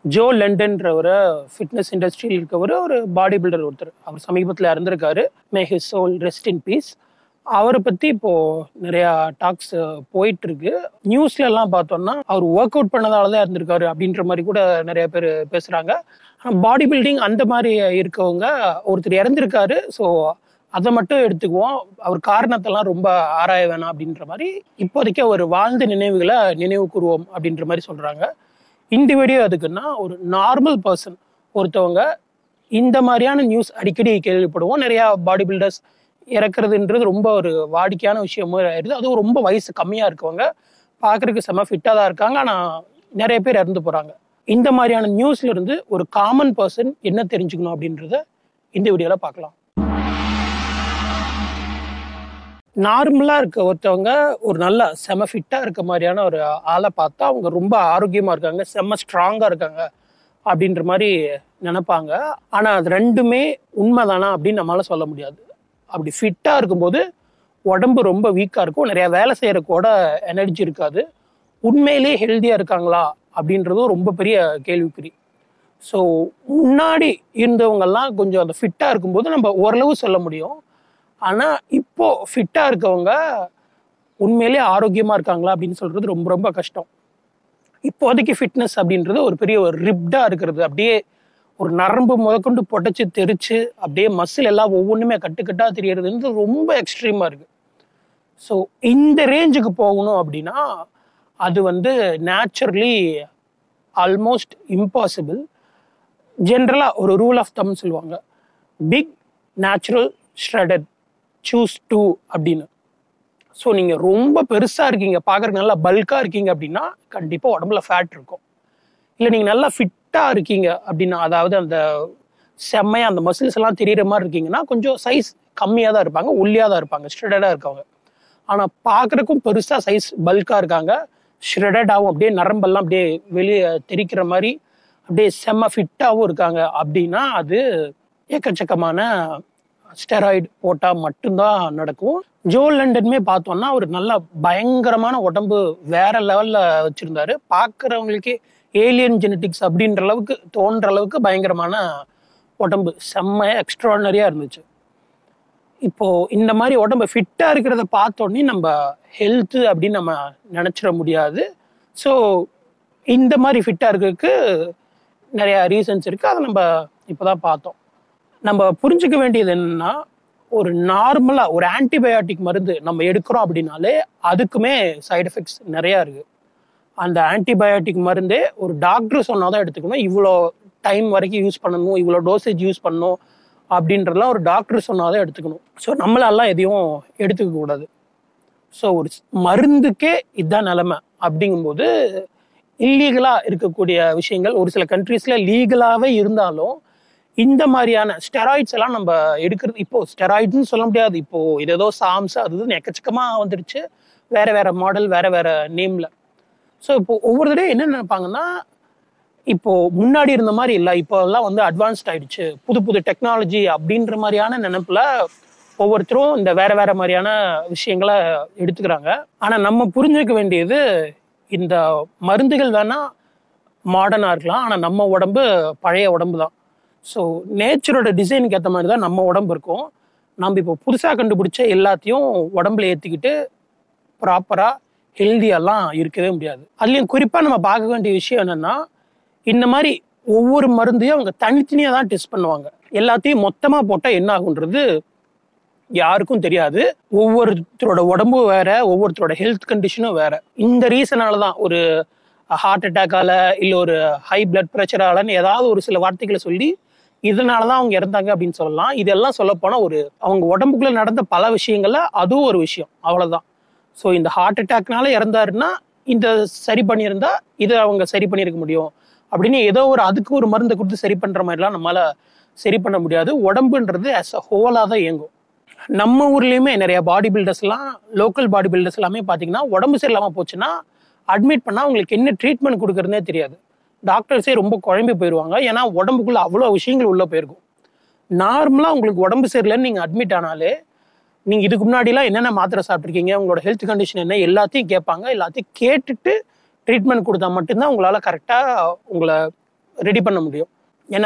Joe லண்டன்றவர் fitness இண்டஸ்ட்ரியில் இருக்கவர் ஒரு body builder ஒருத்தர் அவர் சமீபத்தில் இறந்திருக்காரு may his soul rest in peace அவரை பற்றி இப்போ நிறையா டாக்ஸ் போயிட்டு இருக்கு நியூஸ்ல எல்லாம் பார்த்தோம்னா அவர் ஒர்க் அவுட் பண்ணதால தான் இருந்திருக்காரு அப்படின்ற மாதிரி கூட நிறைய பேர் பேசுறாங்க ஆனால் பாடி பில்டிங் அந்த மாதிரி இருக்கவங்க ஒருத்தர் இறந்திருக்காரு ஸோ அதை மட்டும் எடுத்துக்குவோம் அவர் காரணத்தெல்லாம் ரொம்ப ஆராய வேணாம் அப்படின்ற மாதிரி இப்போதைக்கு அவர் வாழ்ந்த நினைவுகளை நினைவு கூறுவோம் அப்படின்ற மாதிரி சொல்றாங்க இந்த வீடியோ எதுக்குன்னா ஒரு நார்மல் பர்சன் ஒருத்தவங்க இந்த மாதிரியான நியூஸ் அடிக்கடி கேள்விப்படுவோம் நிறைய பாடி பில்டர்ஸ் இறக்குறதுன்றது ரொம்ப ஒரு வாடிக்கையான விஷயமும் ஆயிடுது அதுவும் ரொம்ப வயசு கம்மியாக இருக்கவங்க பார்க்கறதுக்கு செம ஃபிட்டாக தான் இருக்காங்க ஆனால் நிறைய பேர் இறந்து போகிறாங்க இந்த மாதிரியான நியூஸ்ல இருந்து ஒரு காமன் பர்சன் என்ன தெரிஞ்சுக்கணும் அப்படின்றத இந்த வீடியோவில் பார்க்கலாம் நார்மலாக இருக்க ஒருத்தவங்க ஒரு நல்ல செம ஃபிட்டாக இருக்க மாதிரியான ஒரு ஆளை பார்த்தா அவங்க ரொம்ப ஆரோக்கியமாக இருக்காங்க செம்ம ஸ்ட்ராங்காக இருக்காங்க அப்படின்ற மாதிரி நினைப்பாங்க ஆனால் அது ரெண்டுமே உண்மைதானா அப்படின்னு நம்மளால சொல்ல முடியாது அப்படி ஃபிட்டாக இருக்கும்போது உடம்பு ரொம்ப வீக்காக இருக்கும் நிறைய வேலை செய்கிற கூட எனர்ஜி இருக்காது உண்மையிலேயே ஹெல்த்தியாக இருக்காங்களா அப்படின்றதும் ரொம்ப பெரிய கேள்விக்குறி ஸோ முன்னாடி இருந்தவங்கெல்லாம் கொஞ்சம் அந்த ஃபிட்டாக இருக்கும்போது நம்ம ஓரளவு சொல்ல முடியும் ஆனால் இப்போ ஃபிட்டாக இருக்கவங்க உண்மையிலேயே ஆரோக்கியமாக இருக்காங்களா அப்படின்னு சொல்கிறது ரொம்ப ரொம்ப கஷ்டம் இப்போதைக்கு ஃபிட்னஸ் அப்படின்றது ஒரு பெரிய ஒரு ரிப்டாக இருக்கிறது அப்படியே ஒரு நரம்பு முதற்கொண்டு பொட்டச்சு தெரிச்சு அப்படியே மசில் எல்லாம் ஒவ்வொன்றுமே கட்டுக்கட்டாக தெரியறதுன்றது ரொம்ப எக்ஸ்ட்ரீமாக இருக்குது ஸோ இந்த ரேஞ்சுக்கு போகணும் அப்படின்னா அது வந்து நேச்சுரலி ஆல்மோஸ்ட் இம்பாசிபிள் ஜென்ரலாக ஒரு ரூல் ஆஃப் தம் சொல்லுவாங்க pick natural shredded choose to அப்படின்னு ஸோ நீங்கள் ரொம்ப பெருசாக இருக்கீங்க பார்க்குறதுக்கு நல்லா பல்காக இருக்கீங்க அப்படின்னா கண்டிப்பாக உடம்புல ஃபேட் இருக்கும் இல்லை நீங்கள் நல்லா ஃபிட்டாக இருக்கீங்க அப்படின்னா அதாவது அந்த செம்மையாக அந்த மசில்ஸ் எல்லாம் தெரியிற மாதிரி இருக்கீங்கன்னா கொஞ்சம் சைஸ் கம்மியாக தான் இருப்பாங்க ஒல்லியாக தான் இருப்பாங்க ஸ்ட்ரெடடாக இருக்கவங்க ஆனால் பார்க்குறக்கும் பெருசாக சைஸ் பல்காக இருக்காங்க ஷ்ரெடடாகவும் அப்படியே நரம்பெல்லாம் அப்படியே வெளியே தெரிக்கிற மாதிரி அப்படியே செம்ம ஃபிட்டாகவும் இருக்காங்க அப்படின்னா அது எக்கச்சக்கமான ஸ்டெராய்டு போட்டால் மட்டும்தான் நடக்கும் ஜோ லண்டனுமே பார்த்தோம்னா அவர் நல்ல பயங்கரமான உடம்பு வேற லெவலில் வச்சுருந்தாரு பார்க்குறவங்களுக்கே ஏலியன் ஜெனட்டிக்ஸ் அப்படின்ற அளவுக்கு தோன்ற அளவுக்கு பயங்கரமான உடம்பு செம்ம எக்ஸ்ட்ராடனரியாக இருந்துச்சு இப்போ இந்த மாதிரி உடம்பு ஃபிட்டாக இருக்கிறத பார்த்தோன்னே நம்ம ஹெல்த்து அப்படின்னு நம்ம நினச்சிட முடியாது ஸோ இந்த மாதிரி ஃபிட்டாக இருக்கிறதுக்கு நிறைய ரீசன்ஸ் இருக்குது அதை நம்ம இப்போ தான் பார்த்தோம் நம்ம புரிஞ்சுக்க வேண்டியது என்னன்னா ஒரு நார்மலாக ஒரு ஆன்டிபயோட்டிக் மருந்து நம்ம எடுக்கிறோம் அப்படின்னாலே அதுக்குமே சைடு எஃபெக்ட்ஸ் நிறையா இருக்குது அந்த ஆன்டிபயோட்டிக் மருந்தே ஒரு டாக்டர் சொன்னால் தான் எடுத்துக்கணும் இவ்வளோ டைம் வரைக்கும் யூஸ் பண்ணணும் இவ்வளோ டோசேஜ் யூஸ் பண்ணணும் அப்படின்றதெல்லாம் ஒரு டாக்டர் சொன்னால் தான் எடுத்துக்கணும் ஸோ நம்மளெல்லாம் எதையும் எடுத்துக்க கூடாது ஸோ ஒரு மருந்துக்கே இதுதான் நிலமை அப்படிங்கும்போது இல்லீகலாக இருக்கக்கூடிய விஷயங்கள் ஒரு சில கண்ட்ரீஸில் லீகலாகவே இருந்தாலும் இந்த மாதிரியான ஸ்டெராய்ட்ஸ் எல்லாம் நம்ம எடுக்கிறது இப்போ ஸ்டெராய்ட்ஸ்னு சொல்ல முடியாது இப்போ இது ஏதோ சாம்ஸ் அது இதுன்னு எக்கச்சக்கமாக வந்துடுச்சு வேற வேற மாடல் வேற வேற நேம்ல ஸோ இப்போ ஒவ்வொரு தடவை என்ன நினைப்பாங்கன்னா இப்போ முன்னாடி இருந்த மாதிரி இல்லை இப்போ எல்லாம் வந்து அட்வான்ஸ்ட் ஆயிடுச்சு புது புது டெக்னாலஜி அப்படின்ற மாதிரியான நினைப்புல ஒவ்வொருத்தரும் இந்த வேற வேற மாதிரியான விஷயங்களை எடுத்துக்கிறாங்க ஆனா நம்ம புரிஞ்சுக்க வேண்டியது இந்த மருந்துகள் வேணா மாடர்னா இருக்கலாம் ஆனா நம்ம உடம்பு பழைய உடம்பு தான் ஸோ நேச்சரோட டிசைனுக்கு ஏற்ற மாதிரி தான் நம்ம உடம்பு இருக்கும் நம்ம இப்போ புதுசாக கண்டுபிடிச்ச எல்லாத்தையும் உடம்புல ஏற்றிக்கிட்டு ப்ராப்பராக ஹெல்த்தியெல்லாம் இருக்கவே முடியாது அதுலேயும் குறிப்பாக நம்ம பார்க்க வேண்டிய விஷயம் என்னென்னா இந்த மாதிரி ஒவ்வொரு மருந்தையும் அவங்க தனித்தனியாக தான் டெஸ்ட் பண்ணுவாங்க எல்லாத்தையும் மொத்தமாக போட்டால் என்ன ஆகுன்றது யாருக்கும் தெரியாது ஒவ்வொருத்தரோட உடம்பு வேற ஒவ்வொருத்தரோட ஹெல்த் கண்டிஷனும் வேற இந்த ரீசனால தான் ஒரு ஹார்ட் அட்டாக்கால இல்லை ஒரு ஹை பிளட் ப்ரெஷராலன்னு ஏதாவது ஒரு சில வார்த்தைகளை சொல்லி இதனால தான் அவங்க இறந்தாங்க அப்படின்னு சொல்லலாம் இதெல்லாம் சொல்லப்போனால் ஒரு அவங்க உடம்புக்குள்ள நடந்த பல விஷயங்கள்ல அதுவும் ஒரு விஷயம் அவ்வளோதான் ஸோ இந்த ஹார்ட் அட்டாக்னால இறந்தாருன்னா இந்த சரி பண்ணியிருந்தா இதை அவங்க சரி பண்ணியிருக்க முடியும் அப்படின்னு ஏதோ ஒரு அதுக்கு ஒரு மருந்தை கொடுத்து சரி பண்ணுற மாதிரிலாம் நம்மளால சரி பண்ண முடியாது உடம்புன்றது ஆஸ் அ ஹோலாக தான் இயங்கும் நம்ம ஊர்லேயுமே நிறைய பாடி பில்டர்ஸ்லாம் லோக்கல் பாடி பில்டர்ஸ் எல்லாமே பார்த்தீங்கன்னா உடம்பு சரியில்லாமல் போச்சுன்னா அட்மிட் பண்ணால் அவங்களுக்கு என்ன ட்ரீட்மெண்ட் கொடுக்குறதுனே தெரியாது டாக்டர்ஸே ரொம்ப குழம்பி போயிடுவாங்க ஏன்னா உடம்புக்குள்ள அவ்வளோ விஷயங்கள் உள்ளே போயிருக்கும் நார்மலாக உங்களுக்கு உடம்பு சரியில்லைன்னு நீங்கள் அட்மிட் ஆனாலே நீங்கள் இதுக்கு முன்னாடிலாம் என்னென்ன மாத்திரை சாப்பிட்ருக்கீங்க உங்களோட ஹெல்த் கண்டிஷன் என்ன எல்லாத்தையும் கேட்பாங்க எல்லாத்தையும் கேட்டுட்டு ட்ரீட்மெண்ட் கொடுத்தா மட்டும்தான் உங்களால் கரெக்டாக உங்களை ரெடி பண்ண முடியும் ஏன்னா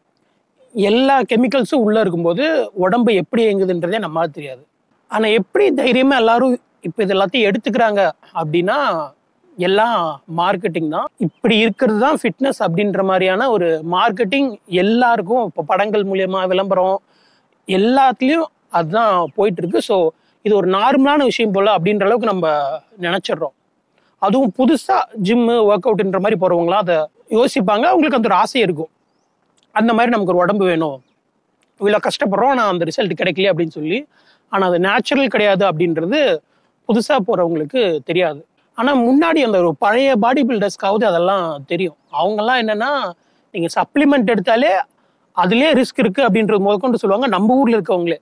எல்லா கெமிக்கல்ஸும் உள்ள இருக்கும்போது உடம்பு எப்படி இயங்குதுன்றதே நம்மளால தெரியாது ஆனா எப்படி தைரியமா எல்லாரும் இப்போ இது எல்லாத்தையும் எடுத்துக்கிறாங்க அப்படின்னா எல்லாம் மார்க்கெட்டிங் தான் இப்படி இருக்கிறது தான் ஃபிட்னஸ் அப்படின்ற மாதிரியான ஒரு மார்க்கெட்டிங் எல்லாருக்கும் இப்போ படங்கள் மூலியமா விளம்பரம் எல்லாத்துலேயும் அதுதான் போயிட்டு இருக்கு ஸோ இது ஒரு நார்மலான விஷயம் போல அப்படின்ற அளவுக்கு நம்ம நினைச்சிடுறோம் அதுவும் புதுசா ஜிம்மு ஒர்க் அவுட்ன்ற மாதிரி போறவங்களாம் அதை யோசிப்பாங்க அவங்களுக்கு அந்த ஒரு ஆசை இருக்கும் அந்த மாதிரி நமக்கு ஒரு உடம்பு வேணும் இவ்வளோ கஷ்டப்படுறோம் ஆனால் அந்த ரிசல்ட் கிடைக்கல அப்படின்னு சொல்லி ஆனால் அது நேச்சுரல் கிடையாது அப்படின்றது புதுசாக போகிறவங்களுக்கு தெரியாது ஆனால் முன்னாடி அந்த ஒரு பழைய பாடி பில்டர்ஸ்க்காவது அதெல்லாம் தெரியும் அவங்கெல்லாம் என்னன்னா நீங்கள் சப்ளிமெண்ட் எடுத்தாலே அதுலேயே ரிஸ்க் இருக்குது அப்படின்றது முதற்கொண்டு சொல்லுவாங்க நம்ம ஊரில் இருக்கவங்களே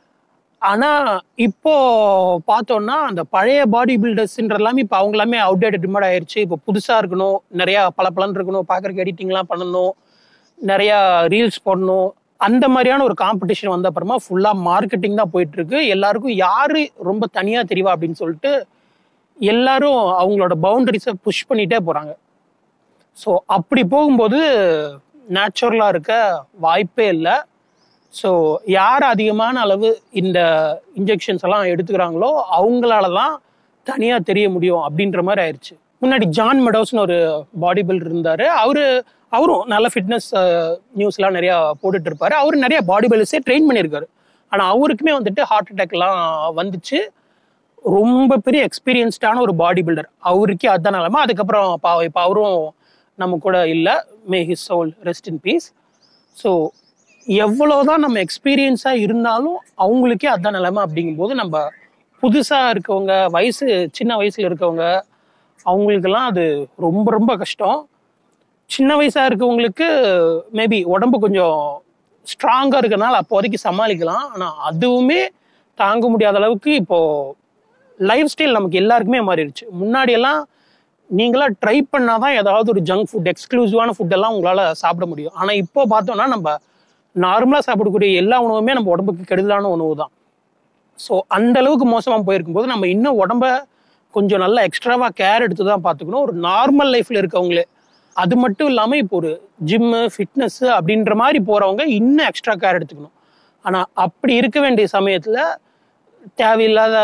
ஆனால் இப்போ பார்த்தோம்னா அந்த பழைய பாடி பில்டர்ஸ்ன்ற எல்லாமே இப்போ அவங்க எல்லாமே அவுடேட்டட் டிமாண்ட் ஆயிடுச்சு இப்போ புதுசாக இருக்கணும் நிறையா பல பலன் இருக்கணும் பார்க்குறக்கு எடிட்டிங்லாம் பண்ணணும் நிறையா ரீல்ஸ் போடணும் அந்த மாதிரியான ஒரு காம்படிஷன் வந்த அப்புறமா ஃபுல்லாக மார்க்கெட்டிங் தான் போயிட்டு இருக்கு எல்லாருக்கும் யாரு ரொம்ப தனியாக தெரியவா அப்படின்னு சொல்லிட்டு எல்லாரும் அவங்களோட பவுண்டரிஸை புஷ் பண்ணிட்டே போகிறாங்க ஸோ அப்படி போகும்போது நேச்சுரலாக இருக்க வாய்ப்பே இல்லை ஸோ யார் அதிகமான அளவு இந்த இன்ஜெக்ஷன்ஸ் எல்லாம் எடுத்துக்கிறாங்களோ அவங்களால தான் தனியாக தெரிய முடியும் அப்படின்ற மாதிரி ஆயிடுச்சு முன்னாடி ஜான் மெடோஸ்னு ஒரு பாடி பில்டர் இருந்தார் அவரு அவரும் நல்ல ஃபிட்னஸ் நியூஸ்லாம் நிறையா போட்டுட்டு இருப்பாரு அவர் நிறைய பாடி பில்டர்ஸே ட்ரெயின் பண்ணியிருக்காரு ஆனால் அவருக்குமே வந்துட்டு ஹார்ட் அட்டாக்லாம் வந்துச்சு ரொம்ப பெரிய எக்ஸ்பீரியன்ஸ்டான ஒரு பாடி பில்டர் அவருக்கே அதுதான் நிலமை அதுக்கப்புறம் பாவம் இப்போ அவரும் நம்ம கூட இல்லை may his soul rest in peace so எவ்வளோதான் நம்ம எக்ஸ்பீரியன்ஸாக இருந்தாலும் அவங்களுக்கே அதுதான் நிலைமை அப்படிங்கும்போது நம்ம புதுசாக இருக்கவங்க வயசு சின்ன வயசில் இருக்கவங்க அவங்களுக்கெல்லாம் அது ரொம்ப ரொம்ப கஷ்டம் சின்ன வயசாக இருக்கவங்களுக்கு மேபி உடம்பு கொஞ்சம் ஸ்ட்ராங்காக இருக்கறனால அப்போதைக்கு சமாளிக்கலாம் ஆனால் அதுவுமே தாங்க முடியாத அளவுக்கு இப்போது லைஃப் ஸ்டைல் நமக்கு எல்லாருக்குமே மாறிடுச்சு முன்னாடியெல்லாம் நீங்களா ட்ரை பண்ணாதான் ஏதாவது ஒரு ஜங்க் ஃபுட் எக்ஸ்க்ளூசிவான ஃபுட் எல்லாம் உங்களால் சாப்பிட முடியும் ஆனால் இப்போ பார்த்தோம்னா நம்ம நார்மலாக சாப்பிடக்கூடிய எல்லா உணவுமே நம்ம உடம்புக்கு கெடுதலான உணவு தான் ஸோ அந்த அளவுக்கு மோசமாக போயிருக்கும்போது நம்ம இன்னும் உடம்ப கொஞ்சம் நல்லா எக்ஸ்ட்ராவாக கேர் எடுத்து தான் பார்த்துக்கணும் ஒரு நார்மல் லைஃப்பில் இருக்கவங்களே அது மட்டும் இல்லாமல் இப்போ ஒரு ஜிம்மு ஃபிட்னஸ் அப்படின்ற மாதிரி போகிறவங்க இன்னும் எக்ஸ்ட்ரா கேர் எடுத்துக்கணும் ஆனால் அப்படி இருக்க வேண்டிய சமயத்தில் தேவையில்லாத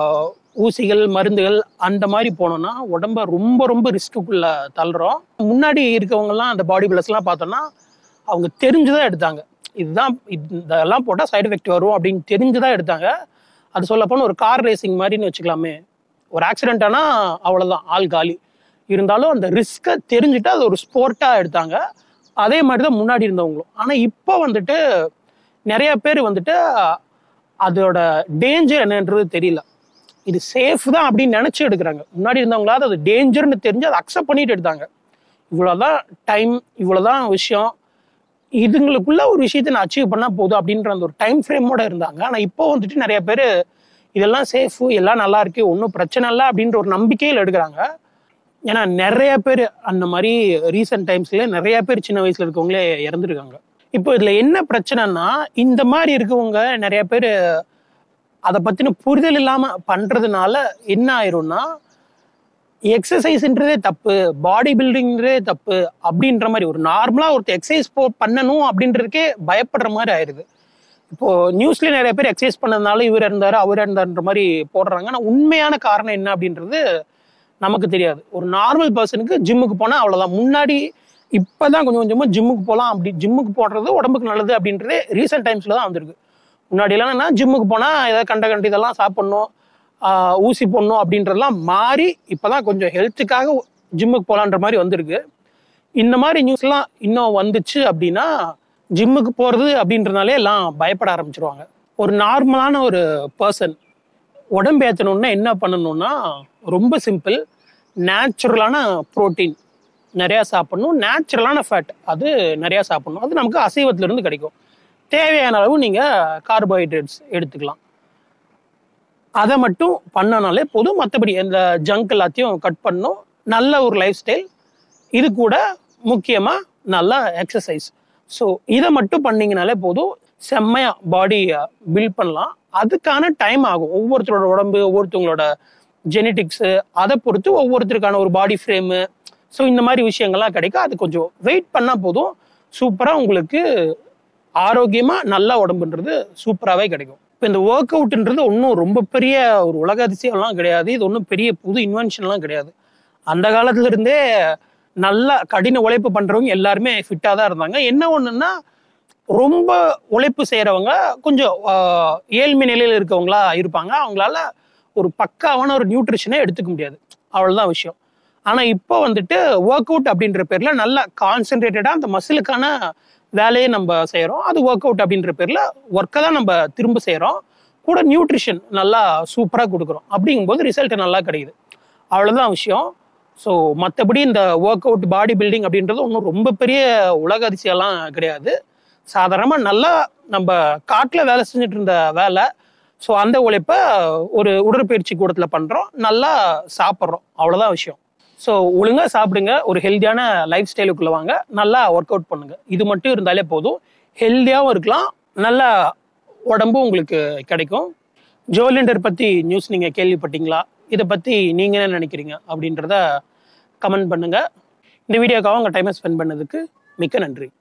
ஊசிகள் மருந்துகள் அந்த மாதிரி போனோம்னா உடம்ப ரொம்ப ரொம்ப ரிஸ்க்குள்ள தள்ளுறோம் முன்னாடி இருக்கவங்கலாம் அந்த பாடி பில்டர்ஸ்லாம் பார்த்தோம்னா அவங்க தெரிஞ்சுதான் எடுத்தாங்க இதுதான் இதெல்லாம் போட்டால் சைடு எஃபெக்ட் வரும் அப்படின்னு தெரிஞ்சுதான் எடுத்தாங்க அது சொல்லப்போனால் ஒரு கார் ரேசிங் மாதிரின்னு வச்சுக்கலாமே ஒரு ஆக்சிடென்ட் ஆனால் அவ்வளோதான் ஆள் காலி இருந்தாலும் அந்த ரிஸ்க்கை தெரிஞ்சுட்டு அது ஒரு ஸ்போர்ட்டாக எடுத்தாங்க அதே மாதிரி தான் முன்னாடி இருந்தவங்களும் ஆனால் இப்போ வந்துட்டு நிறைய பேர் வந்துட்டு அதோட டேஞ்சர் என்னன்றது தெரியல இது சேஃப் தான் அப்படின்னு நினச்சி எடுக்கிறாங்க முன்னாடி இருந்தவங்களாவது அது டேஞ்சர்னு தெரிஞ்சு அதை அக்செப்ட் பண்ணிட்டு எடுத்தாங்க இவ்வளோதான் டைம் இவ்வளோதான் விஷயம் இதுங்களுக்குள்ள ஒரு விஷயத்தை நான் அச்சீவ் பண்ணால் போதும் அப்படின்ற அந்த ஒரு டைம் ஃப்ரேமோட இருந்தாங்க ஆனால் இப்போ வந்துட்டு நிறைய பேர் இதெல்லாம் சேஃபு எல்லாம் நல்லா இருக்கு ஒன்றும் பிரச்சனை இல்லை அப்படின்ற ஒரு நம்பிக்கையில் எடுக்கிறாங்க ஏன்னா நிறைய பேர் அந்த மாதிரி ரீசெண்ட் டைம்ஸ்ல நிறைய பேர் சின்ன வயசுல இருக்கவங்களே இறந்துருக்காங்க இப்போ இதுல என்ன பிரச்சனைனா இந்த மாதிரி இருக்கவங்க நிறைய பேர் அதை பத்தின புரிதல் இல்லாம பண்றதுனால என்ன ஆயிரும்னா எக்ஸசைஸ்ன்றதே தப்பு பாடி பில்டிங்ன்றதே தப்பு அப்படின்ற மாதிரி ஒரு நார்மலா ஒருத்தர் எக்ஸசைஸ் போ பண்ணணும் அப்படின்றதுக்கே பயப்படுற மாதிரி ஆயிருது இப்போ நியூஸ்ல நிறைய பேர் எக்ஸசைஸ் பண்ணதுனால இவர் இருந்தாரு அவர் இருந்தாருன்ற மாதிரி போடுறாங்க ஆனா உண்மையான காரணம் என்ன அப்படின்றது நமக்கு தெரியாது ஒரு நார்மல் பர்சனுக்கு ஜிம்முக்கு போனா அவ்வளவுதான் முன்னாடி இப்பதான் கொஞ்சம் கொஞ்சமா ஜிம்முக்கு போகலாம் அப்படி ஜிம்முக்கு போடுறது உடம்புக்கு நல்லது அப்படின்றது ரீசெண்ட் டைம்ஸ்ல தான் வந்திருக்கு முன்னாடி எல்லாம் என்ன ஜிம்முக்கு போனா ஏதாவது கண்ட கண்ட இதெல்லாம் சாப்பிடணும் ஆஹ் ஊசி போடணும் அப்படின்றதெல்லாம் மாறி இப்பதான் கொஞ்சம் ஹெல்த்துக்காக ஜிம்முக்கு போகலான்ற மாதிரி வந்திருக்கு இந்த மாதிரி நியூஸ்லாம் இன்னும் வந்துச்சு அப்படின்னா ஜிம்முக்கு போகிறது அப்படின்றனாலே எல்லாம் பயப்பட ஆரம்பிச்சிருவாங்க ஒரு நார்மலான ஒரு பர்சன் உடம்பு ஏற்றணும்னா என்ன பண்ணணும்னா ரொம்ப சிம்பிள் நேச்சுரலான ப்ரோட்டீன் நிறையா சாப்பிடணும் நேச்சுரலான ஃபேட் அது நிறையா சாப்பிடணும் அது நமக்கு அசைவத்திலிருந்து கிடைக்கும் தேவையான அளவு நீங்கள் கார்போஹைட்ரேட்ஸ் எடுத்துக்கலாம் அதை மட்டும் பண்ணனாலே போதும் மற்றபடி இந்த ஜங்க் எல்லாத்தையும் கட் பண்ணணும் நல்ல ஒரு லைஃப் ஸ்டைல் இது கூட முக்கியமாக நல்ல எக்ஸசைஸ் ஸோ இதை மட்டும் பண்ணீங்கனாலே போதும் செம்மையா பாடி பில்ட் பண்ணலாம் அதுக்கான டைம் ஆகும் ஒவ்வொருத்தரோட உடம்பு ஒவ்வொருத்தவங்களோட ஜெனட்டிக்ஸு அதை பொறுத்து ஒவ்வொருத்தருக்கான ஒரு பாடி ஃப்ரேமு ஸோ இந்த மாதிரி விஷயங்கள்லாம் கிடைக்கும் அது கொஞ்சம் வெயிட் பண்ணால் போதும் சூப்பராக உங்களுக்கு ஆரோக்கியமாக நல்ல உடம்புன்றது சூப்பராகவே கிடைக்கும் இப்போ இந்த ஒர்க் அவுட்ன்றது ஒன்றும் ரொம்ப பெரிய ஒரு உலக அதிசயம்லாம் கிடையாது இது ஒன்றும் பெரிய புது இன்வென்ஷன்லாம் கிடையாது அந்த காலத்துல இருந்தே நல்லா கடின உழைப்பு பண்றவங்க எல்லாருமே ஃபிட்டாக தான் இருந்தாங்க என்ன ஒண்ணுன்னா ரொம்ப உழைப்பு செய்யறவங்க கொஞ்சம் ஆஹ், ஏழ்மை நிலையில் இருக்கவங்களா இருப்பாங்க அவங்களால ஒரு பக்காவான ஒரு நியூட்ரிஷனை எடுத்துக்க முடியாது அவ்வளவுதான் விஷயம் ஆனா இப்போ வந்துட்டு ஒர்க் அவுட் அப்படின்ற பேர்ல நல்ல கான்சென்ட்ரேட்டடா அந்த மசிலுக்கான வேலையை நம்ம செய்றோம் அது ஒர்க் அவுட் அப்படின்ற பேர்ல ஒர்க்கை தான் நம்ம திரும்ப செய்றோம் கூட நியூட்ரிஷன் நல்லா சூப்பரா கொடுக்குறோம் அப்படிங்கும்போது ரிசல்ட் நல்லா கிடைக்குது அவ்வளவுதான் விஷயம் ஸோ மற்றபடி இந்த ஒர்க் அவுட் பாடி பில்டிங் அப்படின்றது ஒன்றும் ரொம்ப பெரிய உலக அதிசயம்லாம் கிடையாது சாதாரணமாக நல்லா நம்ம காட்டில் வேலை செஞ்சுட்டு இருந்த வேலை ஸோ அந்த உழைப்பை ஒரு உடற்பயிற்சி கூடத்தில் பண்ணுறோம் நல்லா சாப்பிட்றோம் அவ்வளோதான் விஷயம் ஸோ ஒழுங்காக சாப்பிடுங்க ஒரு ஹெல்த்தியான லைஃப் ஸ்டைலுக்குள்ள வாங்க நல்லா ஒர்க் அவுட் பண்ணுங்க இது மட்டும் இருந்தாலே போதும் ஹெல்த்தியாகவும் இருக்கலாம் நல்லா உடம்பும் உங்களுக்கு கிடைக்கும் ஜோலிண்டர் பற்றி நியூஸ் நீங்கள் கேள்விப்பட்டீங்களா இதை பற்றி நீங்கள் என்ன நினைக்கிறீங்க அப்படின்றத கமெண்ட் பண்ணுங்க இந்த வீடியோக்காக உங்கள் டைமை ஸ்பெண்ட் பண்ணதுக்கு மிக்க நன்றி